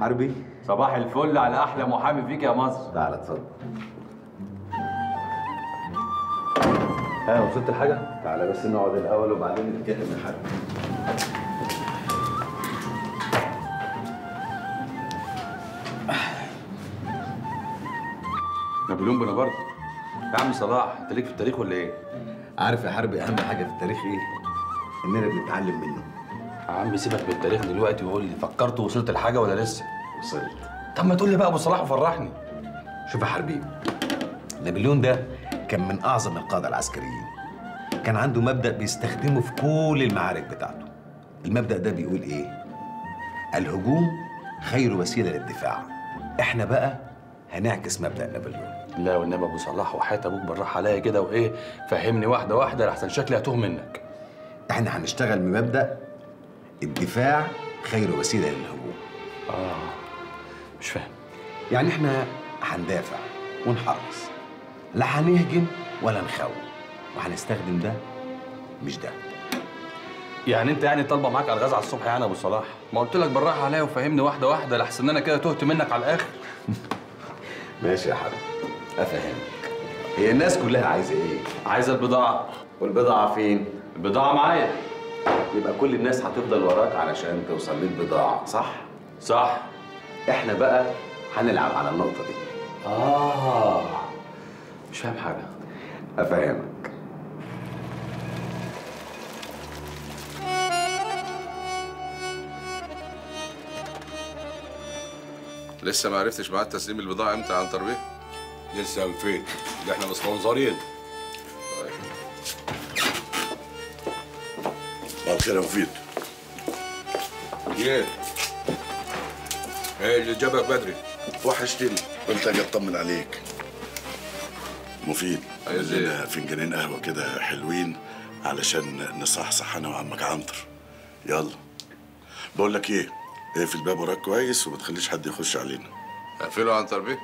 حربي صباح الفل على احلى محامي فيك يا مصر تعالى اتفضل ها وصلت الحاجة؟ تعالى بس نقعد الأول وبعدين نتكلم من حربي نابليون بونابرت يا عم صلاح انت ليك في التاريخ ولا ايه؟ عارف يا حربي أهم حاجة في التاريخ إيه؟ إننا بنتعلم منه يا عم سيبك من التاريخ دلوقتي وقول لي فكرت وصلت لحاجه ولا لسه؟ وصلت طب ما تقول لي بقى ابو صلاح وفرحني شوف يا حربي نابليون ده كان من أعظم القادة العسكريين كان عنده مبدأ بيستخدمه في كل المعارك بتاعته المبدأ ده بيقول إيه؟ الهجوم خير وسيلة للدفاع إحنا بقى هنعكس مبدأ نابليون لا والنبي ابو صلاح وحياة ابوك بالراحه عليا كده وايه فهمني واحده واحده لحسن شكلي هتوه منك إحنا هنشتغل بمبدأ الدفاع خير وسيلة للهجوم اه مش فاهم يعني إحنا هندافع ونحرص لا هنهجم ولا نخون وهنستخدم ده مش ده يعني انت يعني طالبه معاك الغاز على الصبح يعني يا ابو صلاح ما قلت لك بالراحه عليا وفهمني واحده واحده لحسن انا كده تهت منك على الاخر ماشي يا حبيبي افهمك هي الناس كلها عايزه ايه عايزه البضاعه والبضاعه فين البضاعه معايا يبقى كل الناس هتفضل وراك علشان توصل للبضاعه صح صح احنا بقى هنلعب على النقطه دي اه مش فاهم حاجه افهمك لسه ما عرفتش ميعاد تسليم البضاعة امتى عن تربيه؟ لسه من فين؟ ده احنا مستنظرين بعد خير يا مفيد ايه؟ ايه اللي جابك بدري؟ وحشتني قلت اجي اطمن عليك مفيد عايز عايز إيه؟ فنجانين قهوه كده حلوين علشان نصحصح انا وعمك عنتر يلا بقول لك ايه اقفل الباب وراك كويس وما تخليش حد يخش علينا اقفله عن تربيه؟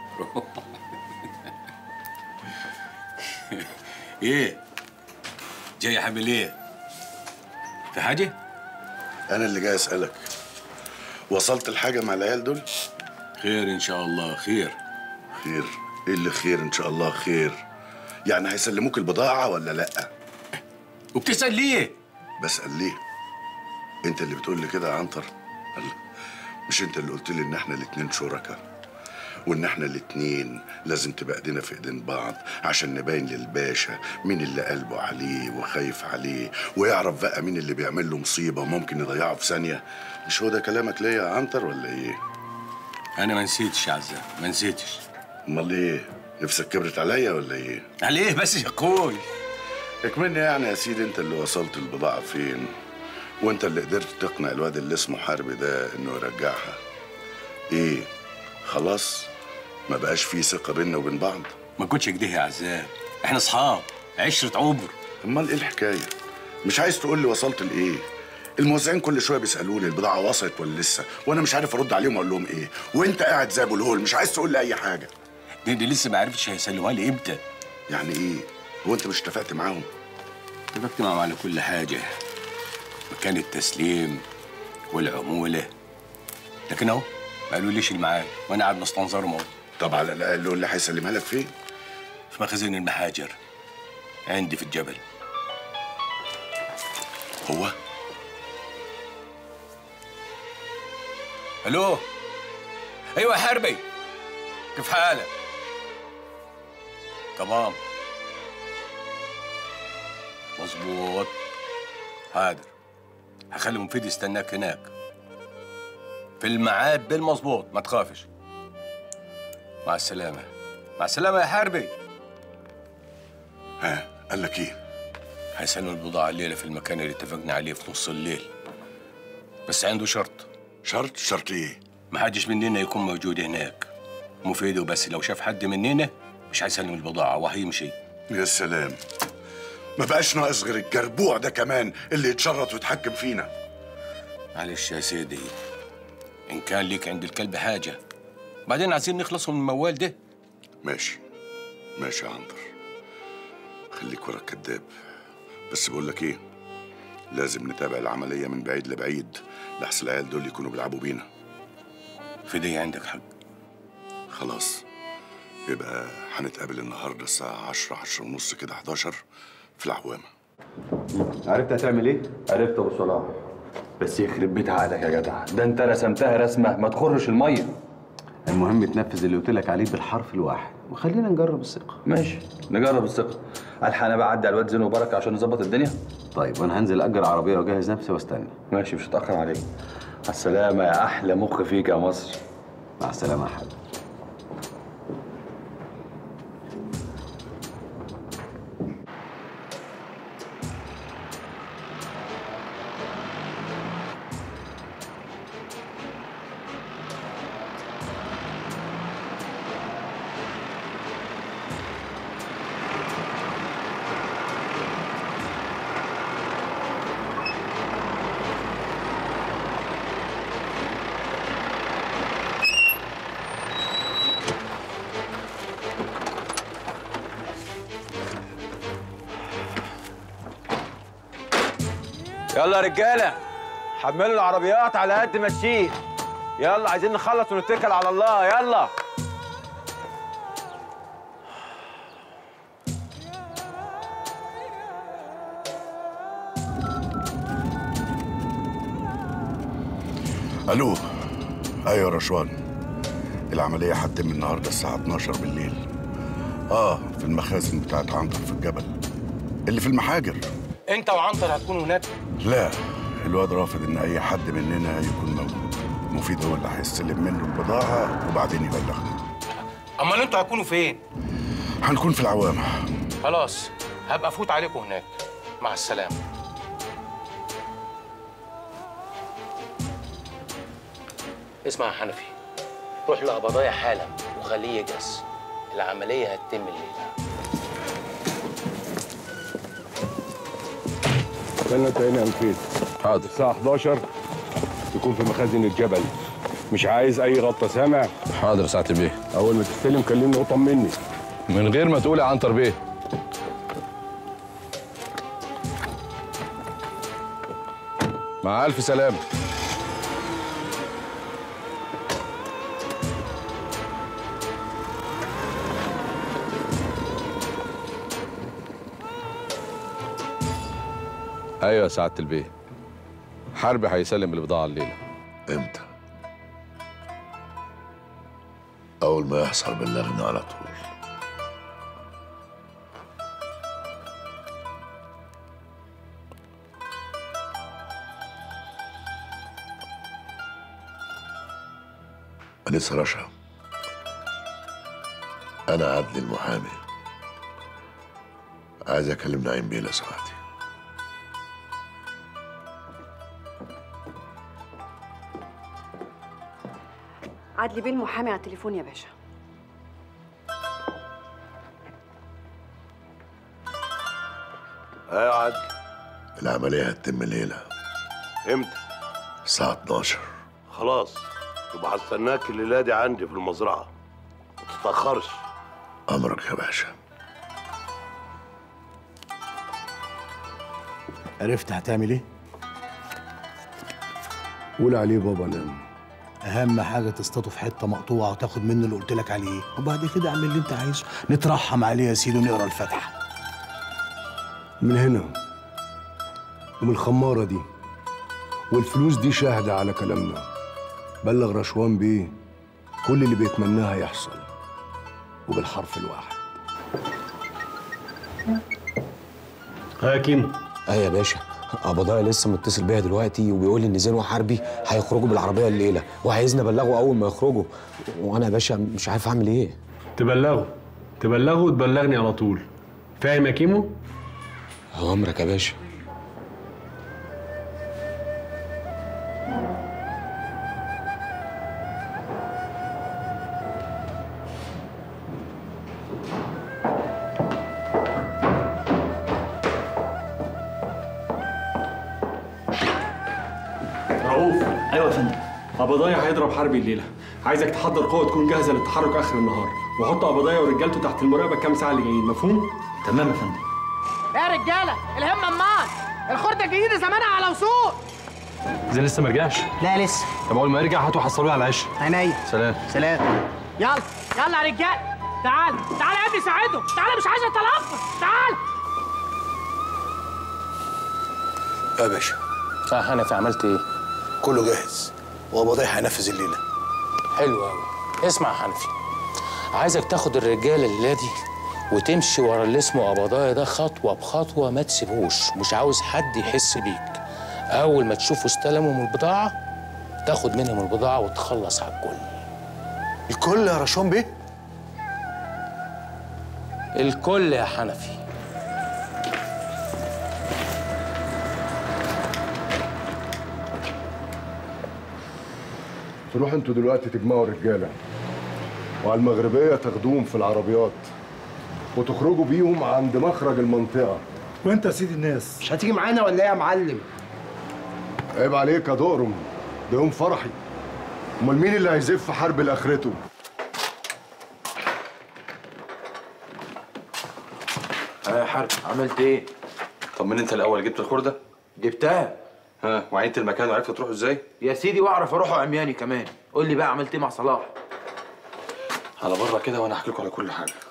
ايه؟ جاي حامل ايه؟ في حاجة؟ انا اللي جاي اسالك وصلت الحاجه مع العيال دول خير ان شاء الله خير خير ايه اللي خير ان شاء الله خير يعني هيسلموك البضاعه ولا لا وبتسأل ليه؟ بسال ليه انت اللي بتقول لي كده يا عنتر الله. مش انت اللي قلت لي ان احنا الاتنين شركاء وان احنا الاتنين لازم تبقى ايدينا في ايدين بعض عشان نبين للباشا مين اللي قلبه عليه وخايف عليه ويعرف بقى مين اللي بيعمل له مصيبه وممكن يضيعه في ثانيه مش هو ده كلامك ليا يا عنتر ولا ايه انا ما نسيتش يا عزام ما نسيتش امال ايه نفسك كبرت عليا ولا ايه على ايه بس يا اخوي؟ اكملني يعني يا سيدي انت اللي وصلت البضاعة فين وانت اللي قدرت تقنع الواد اللي اسمه حربي ده انه يرجعها ايه خلاص ما بقاش في ثقة بيننا وبين بعض ما كنتش كده يا عزام احنا اصحاب عشرة عمر امال ايه الحكاية مش عايز تقول لي وصلت لايه الموزعين كل شويه بيسالوني البضاعه وصلت ولا لسه وانا مش عارف ارد عليهم اقول لهم ايه وانت قاعد زي ابو الهول مش عايز تقول لي اي حاجه دي, دي لسه ما عرفتش هيسلموها لي امتى يعني ايه هو انت مش اتفقت معاهم اتفقت معاهم على كل حاجة مكان التسليم والعمولة لكن اهو ما قالوليش الميعاد وانا قاعد مستنظرهم اهو طب على الاقل قول لي هيسلمها لك فين في مخازن المحاجر عندي في الجبل هو الو ايوه يا حربي كيف حالك تمام مظبوط حاضر هخلي مفيد يستناك هناك في الميعاد بالمظبوط ما تخافش مع السلامة مع السلامة يا حربي ها قال لك ايه هيسلم البضاعة الليلة في المكان اللي اتفقنا عليه في نص الليل بس عنده شرط شرط شرط ايه ما حدش مننا يكون موجود هناك مفيد وبس لو شاف حد مننا مش هيسلم البضاعة وهيمشي يا سلام ما بقاش ناقص غير الجربوع ده كمان اللي يتشرط ويتحكم فينا معلش يا سيدي إن كان ليك عند الكلب حاجة بعدين عايزين نخلصوا من الموال ده ماشي ماشي يا عنتر خليك ورا الكداب بس بقول لك ايه لازم نتابع العملية من بعيد لبعيد لحسن العيال دول يكونوا بيلعبوا بينا في دي عندك حق خلاص يبقى هنتقابل النهارده الساعة 10 10 ونص كده 11 في العوامة عرفت هتعمل ايه؟ عرفت يا ابو صلاح بس يخرب بيت عقلك يا جدع ده انت رسمتها رسمه ما تخرش الميه المهم تنفذ اللي قلت لك عليه بالحرف الواحد وخلينا نجرب الثقة ماشي نجرب الثقه الحق انا بقى اعدي على الواد زين وبركه عشان نظبط الدنيا طيب وانا هنزل اجر عربية واجهز نفسي واستنى ماشي مش هتاخر عليك على السلامه يا احلى مخ فيك يا مصر مع السلامة يا حبيبي يلا يا رجاله حملوا العربيات على قد ما تشيل يلا عايزين نخلص ونتكل على الله يلا الو ايوه يا رشوان العملية هتتم النهارده الساعة 12 بالليل اه في المخازن بتاعت عنتر في الجبل اللي في المحاجر انت وعنتر هتكونوا هناك لا الواد رافض ان اي حد مننا يكون موجود مفيد هو اللي هيستلم منه البضاعة وبعدين يبلغنا امال انتوا هتكونوا فين هنكون في العوامة خلاص هبقى افوت عليكم هناك مع السلامه اسمع يا حنفي روح لقبضايا حالا وخليه يجهز العمليه هتتم الليله استنى تاني يا مفيد حاضر الساعة 11 تكون في مخازن الجبل مش عايز أي غطا سامع حاضر ساعة بيه أول ما تستلم كلمني وطمني من غير ما تقول يا عنتر بيه مع ألف سلامة أيوة يا سعادة البيه حربي هيسلم البضاعة الليلة امتى؟ أول ما يحصل بلغني على طول أنسة رشا أنا عدلي المحامي عايز أكلم نعيم بيه لو سمحتي عدلي بيه المحامي على التليفون يا باشا أيوة عدلي العملية هتتم الليلة امتى؟ الساعة 12 خلاص يبقى هستناك الليلة دي عندي في المزرعة ما تتأخرش أمرك يا باشا عرفت هتعمل ايه؟ قول عليه بابا نام اهم حاجه تصطاده في حته مقطوعه وتاخد منه اللي قلت لك عليه وبعد كده اعمل اللي انت عايزه نترحم عليه يا سيدي ونقرا الفاتحه من هنا ومن الخمارة دي والفلوس دي شاهدة على كلامنا بلغ رشوان بيه كل اللي بيتمناه هيحصل وبالحرف الواحد ها يا كيمو ايه يا باشا قبضايا لسه متصل بيا دلوقتي وبيقول لي ان زين وحربي هيخرجوا بالعربيه الليله وعايزني ابلغه اول ما يخرجوا وانا يا باشا مش عارف اعمل ايه تبلغه تبلغه وتبلغني على طول فاهم يا كيمو؟ امرك يا باشا رؤوف ايوه يا فندم قبضايا هيضرب حربي الليله عايزك تحضر قوه تكون جاهزه للتحرك اخر النهار وحط قبضايا ورجالته تحت المراقبه الكام ساعه اللي جايين مفهوم تمام يا فندم يا رجاله الهمه امال الخرده الجديده زمانها على وصول زين لسه ما رجعش لا لسه طب اول ما يرجع هاتوا حصلوه على العشاء عينيا سلام سلام يلا يلا يا رجال تعال تعال يا ابني ساعده تعال مش عايز اتلفظ تعال يا باشا اه حنفي عملت ايه؟ كله جاهز وبضيع هينفذ الليله حلو قوي اسمع يا حنفي عايزك تاخد الرجاله الليله دي وتمشي ورا اللي اسمه قبضايا ده خطوه بخطوه ما تسيبهوش مش عاوز حد يحس بيك اول ما تشوفوا استلموا من البضاعه تاخد منهم البضاعه وتخلص على الكل الكل يا رشوان بيه الكل يا حنفي تروحوا انتوا دلوقتي تجمعوا الرجاله وعلى المغربيه تاخدوهم في العربيات وتخرجوا بيهم عند مخرج المنطقه وانت يا سيدي الناس مش هتيجي معانا ولا ايه يا معلم عيب عليك يا دقرم ده يوم فرحي امال مين اللي هيزف حرب لاخرته ها يا حرب عملت ايه؟ طمني انت الاول جبت الخرده؟ جبتها ها وعينت المكان وعرفت تروحوا ازاي؟ يا سيدي واعرف اروح عمياني كمان قول لي بقى عملت ايه مع صلاح على بره كده وانا احكي لكم على كل حاجه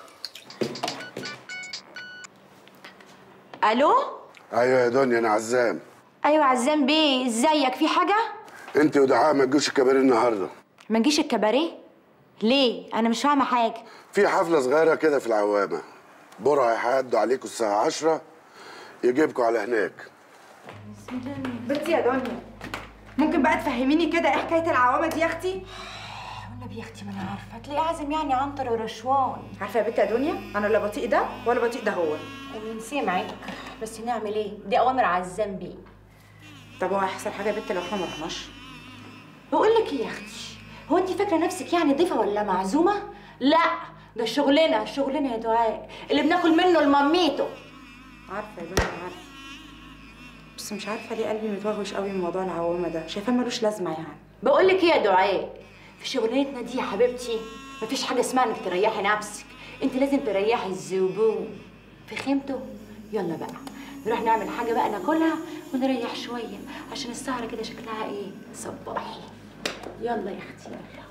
الو ايوه يا دنيا انا عزام ايوه عزام بيه ازيك في حاجه انت ودعاء ما تجوش الكباريه النهارده ما نجيش الكباريه ليه انا مش فاهمه حاجه في حفله صغيره كده في العوامه برع هيعدوا عليكم الساعه 10 يجيبكم على هناك بنتي يا دنيا ممكن بقى تفهميني كده ايه حكايه العوامه دي يا اختي والنبي يا اختي ما انا عارفه هتلاقي عازم يعني عنتر ورشوان عارفه يا بنتي يا دنيا انا لا بطيء ده ولا بطيء ده هو من سمعك بس نعمل ايه دي اوامر عزام بيه طب هو هيحصل حاجه يا بنتي لو احنا ما رحناش بقول لك ايه يا اختي هو انت فاكره نفسك يعني ضيفه ولا معزومه لا ده شغلنا شغلنا يا دعاء اللي بناكل منه لماميته عارفه يا دنيا عارفه بس مش عارفه ليه قلبي متوغوش قوي من موضوع العوامه ده شايفاه ملوش لازمه يعني بقول لك ايه يا دعاء في شغلانتنا دي يا حبيبتي مفيش حاجه اسمها انك تريحي نفسك انت لازم تريحي الزبون في خيمته يلا بقى نروح نعمل حاجه بقى ناكلها ونريح شويه عشان السهره كده شكلها ايه صباحي يلا يا اختي يلا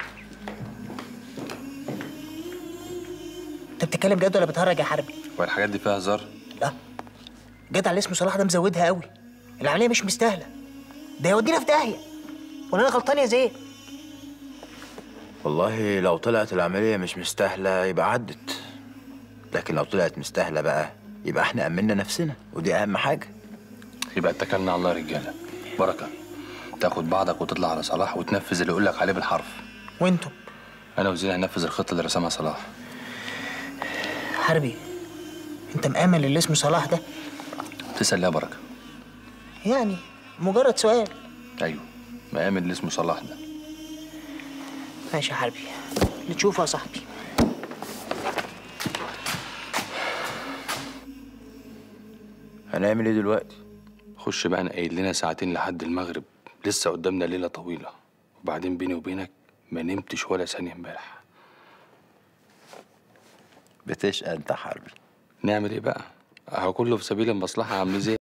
انت بتتكلم جد ولا بتهرج يا حربي والحاجات دي فيها هزار جدع اللي اسمه صلاح ده مزودها قوي العمليه مش مستاهله ده يودينا في داهيه ولا انا غلطان يا زين والله لو طلعت العمليه مش مستاهله يبقى عدت لكن لو طلعت مستاهله بقى يبقى احنا امنا نفسنا ودي اهم حاجه يبقى اتكلنا على الله يا رجاله بركه تاخد بعضك وتطلع على صلاح وتنفذ اللي يقول لك عليه بالحرف وانتم انا وزين هننفذ الخطه اللي رسمها صلاح حربي انت مآمن اللي اسمه صلاح ده تسال ليه يا بركه يعني مجرد سؤال ايوه مآمن اللي اسمه صلاح ده ماشي يا حربي اللي تشوفه يا صاحبي هنعمل ايه دلوقتي خش بقى نقيل لنا ساعتين لحد المغرب لسه قدامنا ليله طويله وبعدين بيني وبينك ما نمتش ولا ثانيه امبارح بتشقى انت حربي نعمل ايه بقى اهو كله في سبيل المصلحه يا عم زين